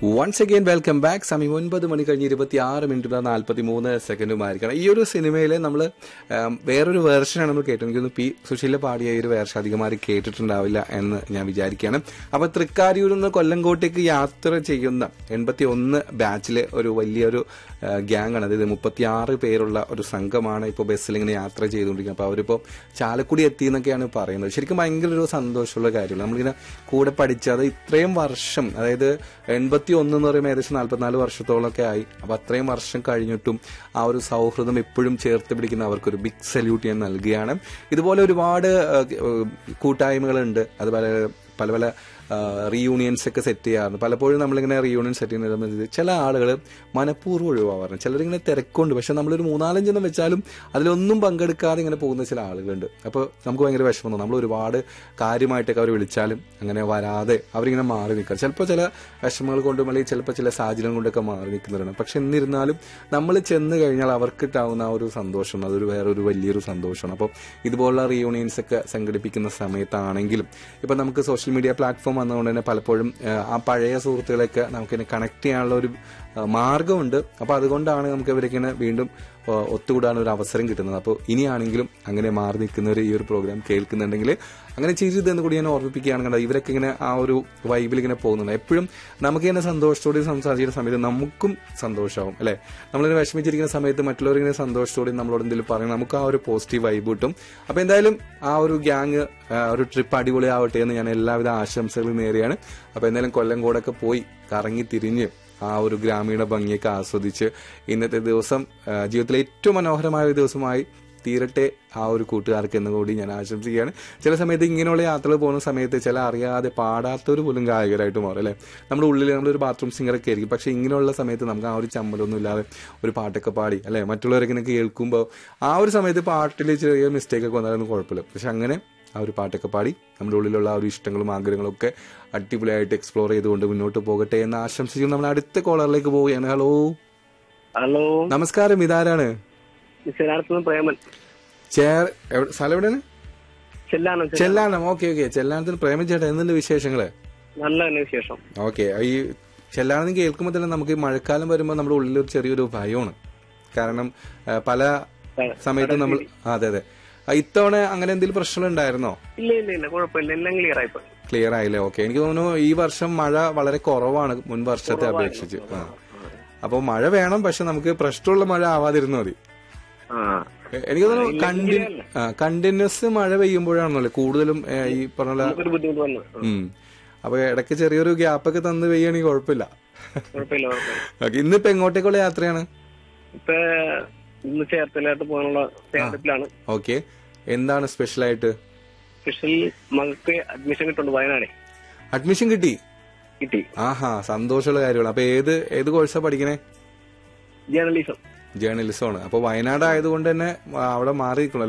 Once again welcome back സമയം ഒൻപത് മണി കഴിഞ്ഞ് ഇരുപത്തി ആറ് മിനിറ്റ് നാൽപ്പത്തി മൂന്ന് സെക്കൻഡുമായിരിക്കണം ഈ ഒരു സിനിമയിലെ നമ്മൾ വേറൊരു വേർഷനാണ് നമ്മൾ കേട്ടത് എനിക്കൊന്ന് പി സുശീല പാടിയ ഈ ഒരു വേർഷൻ അധികമാരി കേട്ടിട്ടുണ്ടാവില്ല എന്ന് ഞാൻ വിചാരിക്കുകയാണ് അപ്പൊ തൃക്കാരിയൂരിൽ നിന്ന് കൊല്ലങ്കോട്ടേക്ക് യാത്ര ചെയ്യുന്ന എൺപത്തി ഒന്ന് ബാച്ചിലെ ഒരു വലിയൊരു ഗ്യാങ് ആണ് അതായത് മുപ്പത്തി ആറ് പേരുള്ള ഒരു സംഘമാണ് ഇപ്പോൾ ബസ്സിൽ ഇങ്ങനെ യാത്ര ചെയ്തുകൊണ്ടിരിക്കുന്നത് അപ്പോൾ അവരിപ്പോൾ ചാലക്കുടി എത്തി എന്നൊക്കെയാണ് പറയുന്നത് ശരിക്കും ഭയങ്കര ഒരു സന്തോഷമുള്ള കാര്യമാണ് നമ്മളിങ്ങനെ കൂടെ പഠിച്ചത് ഇത്രയും വർഷം അതായത് എൺപത്തി ഒന്ന് എന്ന് പറയുമ്പോൾ ഏകദേശം നാല്പത്തിനാല് വർഷത്തോളമൊക്കെ ആയി അപ്പൊ അത്രയും വർഷം കഴിഞ്ഞിട്ടും ആ ഒരു സൗഹൃദം എപ്പോഴും ചേർത്ത് പിടിക്കുന്ന അവർക്കൊരു ബിഗ് സല്യൂട്ട് ഞാൻ നൽകുകയാണ് ഇതുപോലെ ഒരുപാട് കൂട്ടായ്മകളുണ്ട് അതുപോലെ പല പല റീയൂണിയൻസ് ഒക്കെ സെറ്റ് ചെയ്യാറുണ്ട് പലപ്പോഴും നമ്മളിങ്ങനെ റീയൂണിയൻ സെറ്റ് ചെയ്യുന്ന സമയത്ത് ചില ആളുകൾ മനഃപൂർവ്വം ഒഴിവാകാറുണ്ട് ചിലരിങ്ങനെ തിരക്കുണ്ട് പക്ഷെ നമ്മളൊരു മൂന്നാലഞ്ചെണ്ണം വെച്ചാലും അതിലൊന്നും പങ്കെടുക്കാതെ ഇങ്ങനെ പോകുന്ന ചില ആളുകളുണ്ട് അപ്പോൾ നമുക്ക് ഭയങ്കര വിഷമം തോന്നും നമ്മൾ ഒരുപാട് കാര്യമായിട്ടൊക്കെ അവർ വിളിച്ചാലും അങ്ങനെ വരാതെ അവരിങ്ങനെ മാറി നിൽക്കുക ചിലപ്പോൾ ചില വിഷമങ്ങൾ കൊണ്ടും അല്ലെങ്കിൽ ചിലപ്പോൾ ചില സാഹചര്യം കൊണ്ടൊക്കെ മാറി നിൽക്കുന്നവരാണ് പക്ഷെ എന്നിരുന്നാലും നമ്മൾ ചെന്ന് കഴിഞ്ഞാൽ അവർക്ക് കിട്ടാവുന്ന ആ ഒരു സന്തോഷം അതൊരു വേറൊരു വലിയൊരു സന്തോഷമാണ് അപ്പോൾ ഇതുപോലുള്ള റീയൂണിയൻസ് ഒക്കെ സംഘടിപ്പിക്കുന്ന സമയത്താണെങ്കിലും ഇപ്പം നമുക്ക് സോഷ്യൽ മീഡിയ പ്ലാറ്റ്ഫോം വന്നതുകൊണ്ട് തന്നെ പലപ്പോഴും ആ പഴയ സുഹൃത്തുക്കളെയൊക്കെ നമുക്കിങ്ങനെ കണക്ട് ചെയ്യാനുള്ള ഒരു മാർഗമുണ്ട് അപ്പോൾ അതുകൊണ്ടാണ് നമുക്ക് ഇവരിങ്ങനെ വീണ്ടും ഒത്തുകൂടാൻ ഒരു അവസരം കിട്ടുന്നത് അപ്പോൾ ഇനിയാണെങ്കിലും അങ്ങനെ മാറി നിൽക്കുന്നവർ ഈ ഒരു പ്രോഗ്രാം കേൾക്കുന്നുണ്ടെങ്കിൽ അങ്ങനെ ചെയ്തതെന്ന് കൂടി ഞാൻ ഓർമ്മിപ്പിക്കുകയാണ് കണ്ടത് ഇവരൊക്കെ ഇങ്ങനെ ആ ഒരു വൈബിൽ ഇങ്ങനെ പോകുന്നുണ്ട് എപ്പോഴും നമുക്ക് തന്നെ സന്തോഷത്തോടെ സംസാരിക്കുന്ന സമയത്ത് നമുക്കും സന്തോഷമാവും അല്ലെ നമ്മളിങ്ങനെ വിഷമിച്ചിരിക്കുന്ന സമയത്ത് മറ്റുള്ളവരിങ്ങനെ സന്തോഷത്തോടെ നമ്മളോട് എന്തെങ്കിലും പറയണം നമുക്ക് ആ ഒരു പോസിറ്റീവ് വൈബ് കിട്ടും അപ്പൊ എന്തായാലും ആ ഒരു ഗ്യാങ് ഒരു ട്രിപ്പ് അടിപൊളിയാവട്ടെ എന്ന് ഞാൻ എല്ലാവിധ ആശംസകളും നേരെയാണ് അപ്പൊ എന്തായാലും കൊല്ലംകോടൊക്കെ പോയി കറങ്ങി തിരിഞ്ഞ് ആ ഒരു ഗ്രാമീണ ഭംഗിയൊക്കെ ആസ്വദിച്ച് ഇന്നത്തെ ദിവസം ജീവിതത്തിലെ ഏറ്റവും മനോഹരമായ ഒരു ദിവസമായി തീരട്ടെ ആ ഒരു കൂട്ടുകാർക്ക് എന്ന് കൂടി ഞാൻ ആശംസിക്കുകയാണ് ചില സമയത്ത് ഇങ്ങനെയുള്ള യാത്രകൾ പോകുന്ന സമയത്ത് ചില അറിയാതെ പാടാത്തവർ പോലും ഗായകരായിട്ട് മാറും അല്ലെ നമ്മുടെ ഉള്ളിൽ നമ്മളൊരു ബാത്റൂം സിംഗറൊക്കെ ആയിരിക്കും പക്ഷെ ഇങ്ങനെയുള്ള സമയത്ത് നമുക്ക് ആ ഒരു ചമ്മലൊന്നും ഇല്ലാതെ ഒരു പാട്ടൊക്കെ പാടി അല്ലെ മറ്റുള്ളവരൊക്കെ ഇങ്ങനെ കേൾക്കുമ്പോൾ ആ ഒരു സമയത്ത് പാട്ടിൽ ചെറിയ മിസ്റ്റേക്ക് ഒക്കെ വന്നാലൊന്നും കുഴപ്പമില്ല പക്ഷെ അങ്ങനെ ആ ഒരു പാട്ടൊക്കെ പാടി നമ്മുടെ ഉള്ളിലുള്ള ആ ഒരു ഇഷ്ടങ്ങളും ആഗ്രഹങ്ങളും ഒക്കെ അടിപൊളിയായിട്ട് എക്സ്പ്ലോർ ചെയ്തുകൊണ്ട് മുന്നോട്ട് പോകട്ടെ എന്ന് ആശംസിച്ചു നമ്മൾ അടുത്ത കോളറിലേക്ക് പോവുകയാണ് ഹലോ ഹലോ നമസ്കാരം ഇതാരാണ് ചെല്ലാനത്തുനിന്ന് പ്രേമൻ ചേർ സ്ഥലം എവിടെയാണ് ചെല്ലാനം ചെല്ലാനം. ചെല്ലാനം ഓക്കെ ഓക്കെ ചെല്ലാനത്തിന് പ്രേമൻ ചേട്ടാ എന്തുണ്ട് വിശേഷങ്ങള് നല്ല തന്നെ വിശേഷം ഓക്കെ ഈ ചെല്ലാനം കേൾക്കുമ്പോൾ തന്നെ നമുക്ക് ഈ മഴക്കാലം വരുമ്പോൾ നമ്മുടെ ഉള്ളിൽ ഒരു ചെറിയൊരു ഭയമാണ് കാരണം ആ, പല സമയത്തും നമ്മൾ ആ, അതെ അതെ ആ, ഇത്തവണ അങ്ങനെ എന്തെങ്കിലും പ്രശ്നം ഉണ്ടായിരുന്നോ ഇല്ല ഇല്ല ഇല്ല കുഴപ്പമില്ല എല്ലാം ക്ലിയർ ആയിപ്പോ ക്ലിയർ ആയില്ലേ ഓക്കെ എനിക്ക് തോന്നുന്നു ഈ വർഷം മഴ വളരെ കുറവാണ് മുൻ വർഷത്തെ അപേക്ഷിച്ച് ആ അപ്പൊ മഴ വേണം പക്ഷെ നമുക്ക് പ്രശ്നമുള്ള മഴ ആവാതിരുന്നു മതി ആ എ- എനിക്ക് തോന്നുന്നു കണ്ടി കണ്ടിന്യൂസ് മഴ പെയ്യുമ്പോഴാണല്ലോ കൂടുതലും ഏ, ഈ പറഞ്ഞ പോലെ നമുക്കൊരു ബുദ്ധിമുട്ട് വന്നു ആ, ഉം അപ്പൊ ഇടയ്ക്ക് ചെറിയൊരു ഗ്യാപ്പ് ഒക്കെ തന്ന് പെയ്യാണെങ്കിൽ കുഴപ്പമില്ല കുഴപ്പമില്ല കുഴപ്പമില്ല ഓക്കെ ഇന്നിപ്പോ എങ്ങോട്ടേക്കുള്ള യാത്രയാണ് ഇപ്പൊ ഇന്ന് ചേർത്തലായിട്ട് പോകാനുള്ള തയ്യാറെടുപ്പിലാണ് ഓക്കെ എന്താണ് സ്പെഷ്യൽ ആയിട്ട് സ്പെഷ്യൽ മകൾക്ക് അഡ്മിഷൻ കിട്ടുന്നുണ്ട് വയനാടേ അഡ്മിഷൻ കിട്ടി കിട്ടി ആഹാ സന്തോഷമുള്ള കാര്യമാണ് അപ്പൊ ഏത് ഏത് കോഴ്സാ പഠിക്കണേ ജേർണലിസം ജേർണലിസം ആണ് അപ്പൊ വയനാട് ആയതുകൊണ്ട് തന്നെ ആ, അവിടെ മാറി നിൽക്കണം